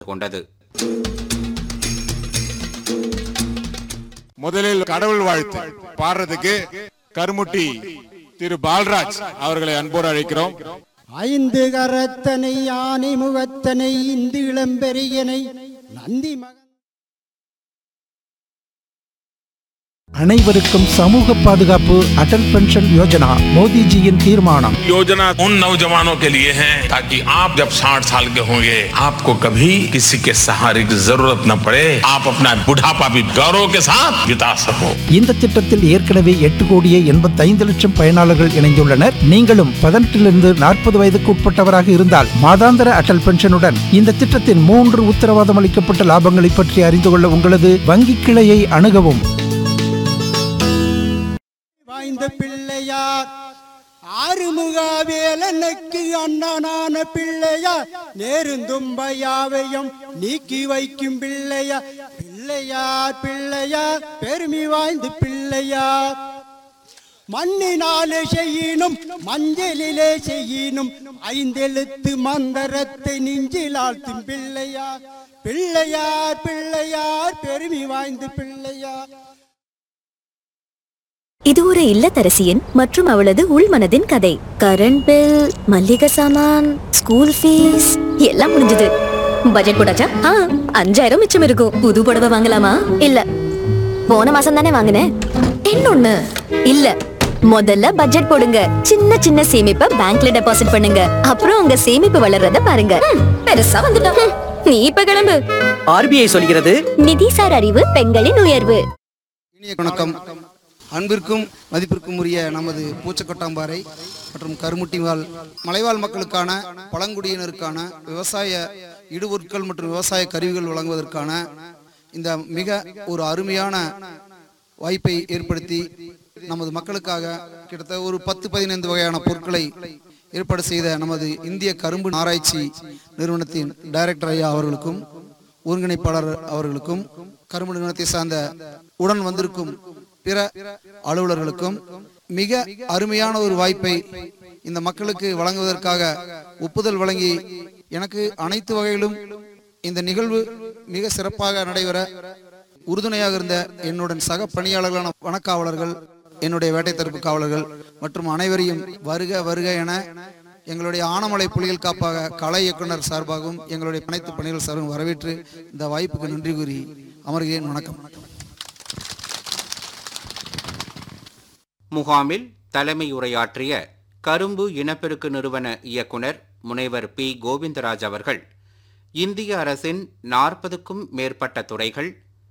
கொண்டது முதலில் கடவுள் வாழ்த்து பாடுறதுக்கு கருமுட்டி திரு பால்ராஜ் அவர்களை அன்போடு அழைக்கிறோம் ஐந்து கரத்தனை யானை முகத்தனை இந்து இளம்பெரியனை நந்தி மகன் அனைவருக்கும் சமூக பாதுகாப்பு அடல் பென்ஷன் யோஜனா மோடிஜியின் தீர்மானம் योजना उन नौजवानों के लिए है ताकि आप जब 60 साल के होंगे आपको कभी किसी के सहारे की जरूरत न पड़े आप अपना बुढ़ापा भी गौरव के साथ बिता सको இந்த திட்டத்தில் ஏற்கனவே எட்டு கோடியே எண்பத்தைந்து லட்சம் பயனாளர்கள் இணைந்துள்ளனர் நீங்களும் பதினெட்டிலிருந்து நாற்பது வயதுக்கு உட்பட்டவராக இருந்தால் மாதாந்திர அடல் பென்ஷனுடன் இந்த திட்டத்தின் மூன்று உத்தரவாதம் அளிக்கப்பட்ட லாபங்களை பற்றி அறிந்து கொள்ள உங்களது வங்கி கிளையை அணுகவும் வாய்ந்த பிள்ளையார் ஆறுமுகாவேலனுக்கு அண்ணனான பிள்ளையார் நேருந்தும்பையாவையும் நீக்கி வைக்கும் பிள்ளையார் பிள்ளையார் பிள்ளையார் பெருமை வாய்ந்த பிள்ளையார் மண்ணினாலே செய்யினும் மஞ்சளிலே செய்யினும் ஐந்தெழுத்து மந்தரத்தை நெஞ்சில் ஆழ்த்தும் பிள்ளையார் பிள்ளையார் பிள்ளையார் பெருமை வாய்ந்த பிள்ளையார் இது ஒரு இல்லத்தரசியின் மற்றும் அவளது உள்மனதின் கதை கரண்ட் பில் மல்லிகை சாமான் ஸ்கூல் ஃபீஸ் எல்லாம் முடிஞ்சது பட்ஜெட் போட்டாச்சா ஆ அஞ்சாயிரம் மிச்சம் இருக்கும் புது புடவை வாங்கலாமா இல்ல போன மாசம் தானே வாங்கினேன் இன்னொன்னு இல்ல முதல்ல பட்ஜெட் போடுங்க சின்ன சின்ன சேமிப்பை பேங்க்ல டெபாசிட் பண்ணுங்க அப்புறம் உங்க சேமிப்பு வளர்றத பாருங்க ம், பெருசா வந்துட்டோம் ம், நீ இப்ப கிளம்பு ஆர்பிஐ சொல்கிறது நிதிசார் அறிவு பெண்களின் உயர்வு இனிய வணக்கம் அன்பிற்கும் மதிப்பிற்கும் உரிய நமது பூச்சக்கொட்டாம்பாறை மற்றும் கருமுட்டிவாழ் மலைவாழ் மக்களுக்கான பழங்குடியினருக்கான விவசாய இடுபொருட்கள் மற்றும் விவசாய கருவிகள் வழங்குவதற்கான இந்த மிக ஒரு அருமையான வாய்ப்பை ஏற்படுத்தி நமது மக்களுக்காக கிட்டத்தட்ட ஒரு பத்து பதினைந்து வகையான பொருட்களை ஏற்பாடு செய்த நமது இந்திய கரும்பு ஆராய்ச்சி நிறுவனத்தின் டைரக்டர் ஐயா அவர்களுக்கும் ஒருங்கிணைப்பாளர் அவர்களுக்கும் கரும்பு நிறுவனத்தை சார்ந்த உடன் வந்திருக்கும் பிற அலுவலர்களுக்கும் மிக அருமையான ஒரு வாய்ப்பை இந்த மக்களுக்கு வழங்குவதற்காக ஒப்புதல் வழங்கி எனக்கு அனைத்து வகையிலும் இந்த நிகழ்வு மிக சிறப்பாக நடைபெற உறுதுணையாக இருந்த என்னுடன் சக பணியாளர்களான வனக்காவலர்கள் என்னுடைய வேட்டை தடுப்பு காவலர்கள் மற்றும் அனைவரையும் வருக வருக என எங்களுடைய ஆனமலை புலிகள் காப்பாக கலை இயக்குனர் சார்பாகவும் எங்களுடைய அனைத்து பணிகள் சார்பாகவும் வரவேற்று இந்த வாய்ப்புக்கு நன்றி கூறி அமர்கிறேன் வணக்கம் முகாமில் தலைமை உரையாற்றிய கரும்பு இனப்பெருக்கு நிறுவன இயக்குனர் முனைவர் பி கோவிந்தராஜ் அவர்கள் இந்திய அரசின் நாற்பதுக்கும் மேற்பட்ட துறைகள்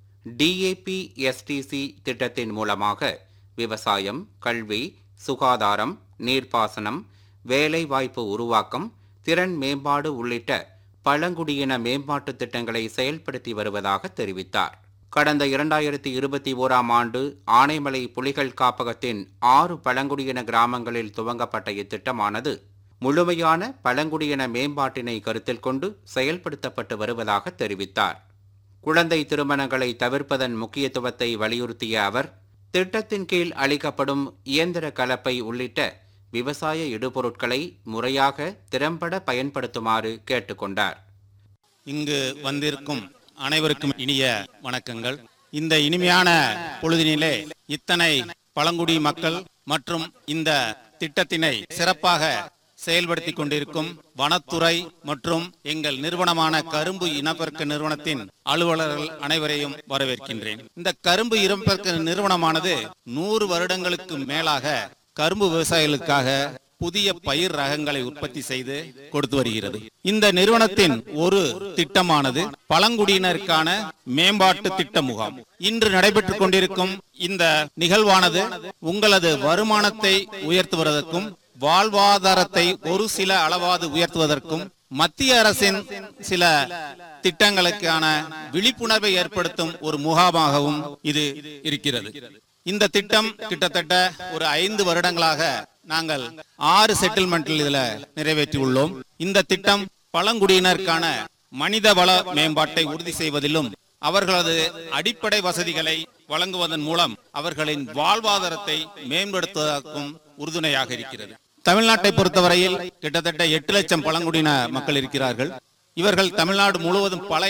டிஏபி எஸ்டிசி திட்டத்தின் மூலமாக விவசாயம் கல்வி சுகாதாரம் நீர்ப்பாசனம் வேலைவாய்ப்பு உருவாக்கம் திறன் மேம்பாடு உள்ளிட்ட பழங்குடியின மேம்பாட்டு திட்டங்களை செயல்படுத்தி வருவதாக தெரிவித்தார் கடந்த இரண்டாயிரத்தி இருபத்தி ஓராம் ஆண்டு ஆனைமலை புலிகள் காப்பகத்தின் ஆறு பழங்குடியின கிராமங்களில் துவங்கப்பட்ட இத்திட்டமானது முழுமையான பழங்குடியின மேம்பாட்டினை கருத்தில் கொண்டு செயல்படுத்தப்பட்டு வருவதாக தெரிவித்தார் குழந்தை திருமணங்களை தவிர்ப்பதன் முக்கியத்துவத்தை வலியுறுத்திய அவர் திட்டத்தின் கீழ் அளிக்கப்படும் இயந்திர கலப்பை உள்ளிட்ட விவசாய இடுபொருட்களை முறையாக திறம்பட பயன்படுத்துமாறு கேட்டுக்கொண்டார் இங்கு வந்திருக்கும் அனைவருக்கும் இனிய வணக்கங்கள் இந்த இனிமையான பொழுதினிலே இத்தனை பழங்குடி மக்கள் மற்றும் இந்த திட்டத்தினை சிறப்பாக செயல்படுத்திக் கொண்டிருக்கும் வனத்துறை மற்றும் எங்கள் நிறுவனமான கரும்பு இனப்பெருக்க நிறுவனத்தின் அலுவலர்கள் அனைவரையும் வரவேற்கின்றேன் இந்த கரும்பு இனப்பெருக்க நிறுவனமானது நூறு வருடங்களுக்கு மேலாக கரும்பு விவசாயிகளுக்காக புதிய பயிர் ரகங்களை உற்பத்தி செய்து கொடுத்து வருகிறது இந்த நிறுவனத்தின் ஒரு திட்டமானது பழங்குடியினருக்கான மேம்பாட்டு திட்ட முகாம் இன்று நடைபெற்றுக் கொண்டிருக்கும் இந்த நிகழ்வானது உங்களது வருமானத்தை உயர்த்துவதற்கும் வாழ்வாதாரத்தை ஒரு சில அளவாது உயர்த்துவதற்கும் மத்திய அரசின் சில திட்டங்களுக்கான விழிப்புணர்வை ஏற்படுத்தும் ஒரு முகாமாகவும் இது இருக்கிறது இந்த திட்டம் கிட்டத்தட்ட ஒரு ஐந்து வருடங்களாக நாங்கள் ஆறு செட்டில்மெண்டில் இதுல நிறைவேற்றி உள்ளோம் இந்த திட்டம் பழங்குடியினருக்கான மனித வள மேம்பாட்டை உறுதி செய்வதிலும் அவர்களது அடிப்படை வசதிகளை வழங்குவதன் மூலம் அவர்களின் வாழ்வாதாரத்தை மேம்படுத்துவதற்கும் உறுதுணையாக இருக்கிறது தமிழ்நாட்டை பொறுத்தவரையில் கிட்டத்தட்ட எட்டு லட்சம் பழங்குடியின மக்கள் இருக்கிறார்கள் இவர்கள் தமிழ்நாடு முழுவதும் பல